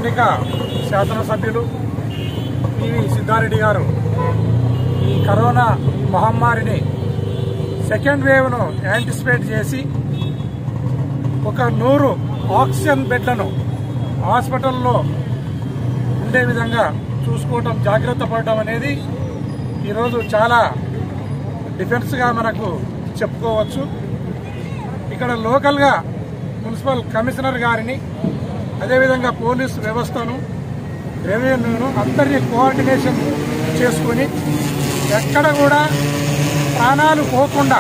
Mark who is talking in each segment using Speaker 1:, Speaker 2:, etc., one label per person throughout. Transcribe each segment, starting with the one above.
Speaker 1: స్థానిక శాసనసభ్యులు పివి సిద్ధారెడ్డి గారు ఈ కరోనా మహమ్మారిని సెకండ్ వేవ్ను యాంటిసిపేట్ చేసి ఒక నూరు ఆక్సిజన్ బెడ్లను హాస్పిటల్లో ఉండే విధంగా చూసుకోవటం జాగ్రత్త పడటం అనేది ఈరోజు చాలా డిఫెన్స్గా మనకు చెప్పుకోవచ్చు ఇక్కడ లోకల్గా మున్సిపల్ కమిషనర్ గారిని అదేవిధంగా పోలీస్ వ్యవస్థను రెవెన్యూను అందరినీ కోఆర్డినేషన్ చేసుకుని ఎక్కడ కూడా ప్రాణాలు పోకుండా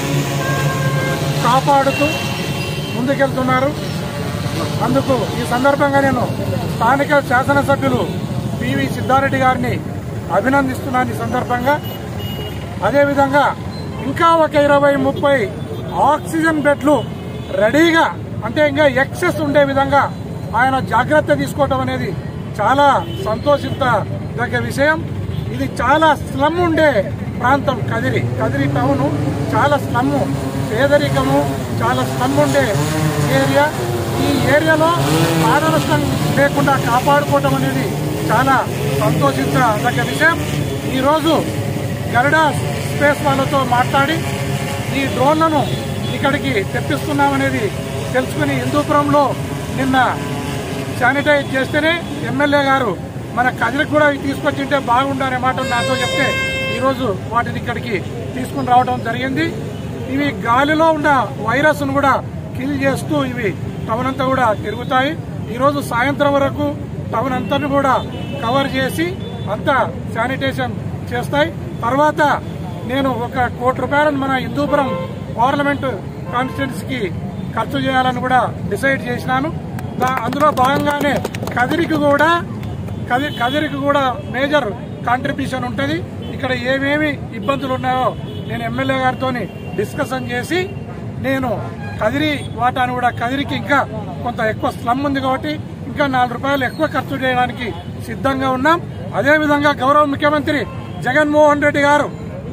Speaker 1: కాపాడుతూ ముందుకెళ్తున్నారు అందుకు ఈ సందర్భంగా నేను స్థానిక శాసనసభ్యులు పివి సిద్ధారెడ్డి గారిని అభినందిస్తున్నాను ఈ సందర్భంగా అదేవిధంగా ఇంకా ఒక ఇరవై ముప్పై ఆక్సిజన్ బెడ్లు రెడీగా అంటే ఇంకా ఎక్సెస్ ఉండే విధంగా ఆయన జాగ్రత్త తీసుకోవటం అనేది చాలా సంతోషించదగ్గ విషయం ఇది చాలా స్లమ్ ఉండే ప్రాంతం కదిరి కదిరి టౌన్ చాలా స్లమ్ పేదరికము చాలా స్లమ్ ఉండే ఏరియా ఈ ఏరియాలో ప్రాణనష్టం లేకుండా కాపాడుకోవటం అనేది చాలా సంతోషించదగ్గ విషయం ఈరోజు గరుడ స్పేస్ వాళ్ళతో మాట్లాడి ఈ డ్రోన్లను ఇక్కడికి తెప్పిస్తున్నామనేది తెలుసుకుని హిందూపురంలో నిన్న శానిటైజ్ చేస్తేనే ఎమ్మెల్యే గారు మన కదిరికి కూడా ఇవి తీసుకొచ్చింటే బాగుండనే మాట నాతో చెప్తే ఈరోజు వాటిని ఇక్కడికి తీసుకుని రావడం జరిగింది ఇవి గాలిలో ఉన్న వైరస్ను కూడా కిల్ చేస్తూ ఇవి టౌన్ అంతా కూడా తిరుగుతాయి ఈరోజు సాయంత్రం వరకు టౌన్ అంతా కూడా కవర్ చేసి అంతా శానిటేషన్ చేస్తాయి తర్వాత నేను ఒక కోటి రూపాయలను మన హిందూపురం పార్లమెంట్ కాన్స్టిట్యున్సీకి ఖర్చు చేయాలని కూడా డిసైడ్ చేసినాను దా- అందులో భాగంగానే కదిరికి కూడా కది కదిరికి కూడా మేజర్ కాంట్రిబ్యూషన్ ఉంటుంది ఇక్కడ ఏమేమి ఇబ్బందులు ఉన్నాయో నేను ఎమ్మెల్యే గారితో డిస్కషన్ చేసి నేను కదిరి వాటాను కూడా కదిరికి ఇంకా కొంత ఎక్కువ స్లమ్ ఉంది కాబట్టి ఇంకా నాలుగు రూపాయలు ఎక్కువ ఖర్చు చేయడానికి సిద్ధంగా ఉన్నాం అదేవిధంగా గౌరవ ముఖ్యమంత్రి జగన్మోహన్ రెడ్డి గారు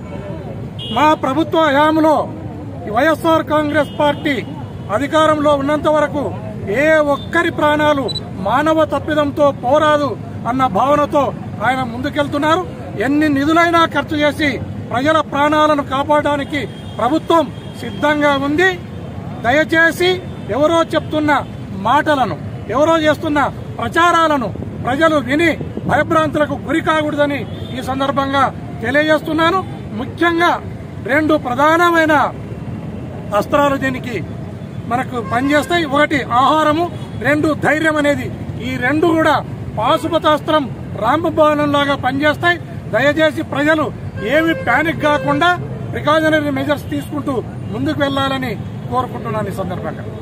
Speaker 1: మా ప్రభుత్వ హయాంలో ఈ వైఎస్ఆర్ కాంగ్రెస్ పార్టీ అధికారంలో ఉన్నంత వరకు ఏ ఒక్కరి ప్రాణాలు మానవ తప్పిదంతో పోరాదు అన్న భావనతో ఆయన ముందుకెళ్తున్నారు ఎన్ని నిధులైనా ఖర్చు చేసి ప్రజల ప్రాణాలను కాపాడడానికి ప్రభుత్వం సిద్ధంగా ఉంది దయచేసి ఎవరో చెప్తున్న మాటలను ఎవరో చేస్తున్న ప్రచారాలను ప్రజలు విని భయభ్రాంతులకు గురి కాకూడదని ఈ సందర్భంగా తెలియజేస్తున్నాను ముఖ్యంగా రెండు ప్రధానమైన అస్త్రాలు దీనికి మనకు పనిచేస్తాయి ఒకటి ఆహారము రెండు ధైర్యం అనేది ఈ రెండు కూడా పాశుపతాస్త్రం రాంబబాణం లాగా పనిచేస్తాయి దయచేసి ప్రజలు ఏమి ప్యానిక్ కాకుండా ప్రికాషనరీ మెజర్స్ తీసుకుంటూ ముందుకు వెళ్లాలని కోరుకుంటున్నాను ఈ సందర్భంగా